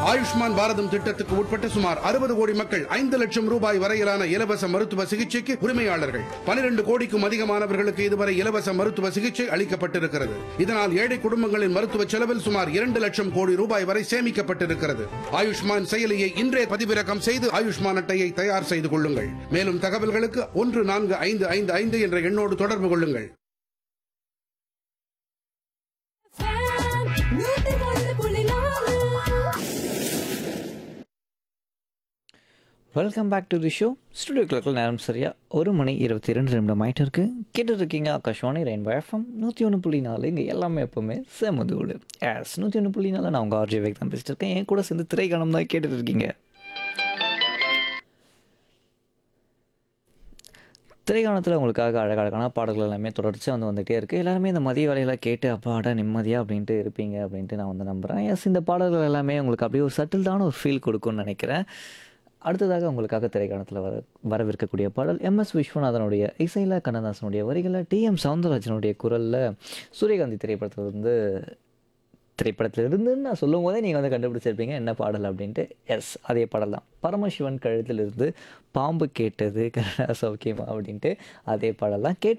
ஆயுஷ்மான் பாரதம் திட்டத்துக்கு உட்பட்ட சுமார் அறுபது கோடி மக்கள் ஐந்து லட்சம் ரூபாய் வரையிலான இலவச மருத்துவ சிகிச்சைக்கு உரிமையாளர்கள் பனிரெண்டு கோடிக்கும் அதிகமானவர்களுக்கு இதுவரை இலவச மருத்துவ சிகிச்சை அளிக்கப்பட்டிருக்கிறது இதனால் ஏழை குடும்பங்களின் மருத்துவ செலவில் சுமார் இரண்டு லட்சம் கோடி ரூபாய் வரை சேமிக்கப்பட்டிருக்கிறது ஆயுஷ்மான் செயலியை இன்றே பதிவிறக்கம் செய்து ஆயுஷ்மான் அட்டையை தயார் செய்து கொள்ளுங்கள் மேலும் தகவல்களுக்கு ஒன்று நான்கு ஐந்து ஐந்து ஐந்து என்ற எண்ணோடு தொடர்பு கொள்ளுங்கள் நூத்தி ஒன்று புள்ளி நாலு welcome back to the show studio கிளக்கில் நேரம் சரியா ஒரு மணி இருபத்தி ரெண்டு நிமிடம் ஆயிட்டு இருக்கு கேட்டுட்டு இருக்கீங்க ஆகாஷ்வாணி ரெயின்போ எஃப்எம் நூற்றி ஒன்று புள்ளி நாலு இங்கே எல்லாமே எப்போவுமே செமதூடு எஸ் நூற்றி ஒன்று புள்ளி நாலு நான் உங்கள் ஆர்ஜே வேக் தான் பேசிட்டு இருக்கேன் என் கூட சேர்ந்து திரைக்கணம் தான் கேட்டுட்டு இருக்கீங்க திரைக்காணத்தில் உங்களுக்காக அழகழகான பாடல்கள் எல்லாமே தொடர்ச்சியாக வந்து வந்துகிட்டே இருக்குது எல்லாருமே இந்த மதிய வேலையில் கேட்டு அப்பாடா நிம்மதியாக அப்படின்ட்டு இருப்பீங்க அப்படின்ட்டு நான் வந்து நம்புகிறேன் எஸ் இந்த பாடல்கள் எல்லாமே உங்களுக்கு அப்படியே ஒரு சட்டில்டான ஒரு ஃபீல் கொடுக்கும்னு நினைக்கிறேன் அடுத்ததாக உங்களுக்காக திரைக்காணத்தில் வர வரவிருக்கக்கூடிய பாடல் எம்எஸ் விஸ்வநாதனுடைய இசையில் கண்ணதாசனுடைய வரிகளில் டிஎம் சவுந்தரராஜனுடைய குரலில் சூரியகாந்தி திரைப்படத்தில் வந்து திரைப்படத்தில் இருந்துன்னு நான் சொல்லும் போதே நீங்கள் வந்து கண்டுபிடிச்சிருப்பீங்க என்ன பாடல் அப்படின்ட்டு எஸ் அதே பாடல் தான் பரமசிவன் கழுத்திலிருந்து பாம்பு கேட்டது கனடா சௌக்கியமா அப்படின்ட்டு அதே பாடல் தான் கேட்டு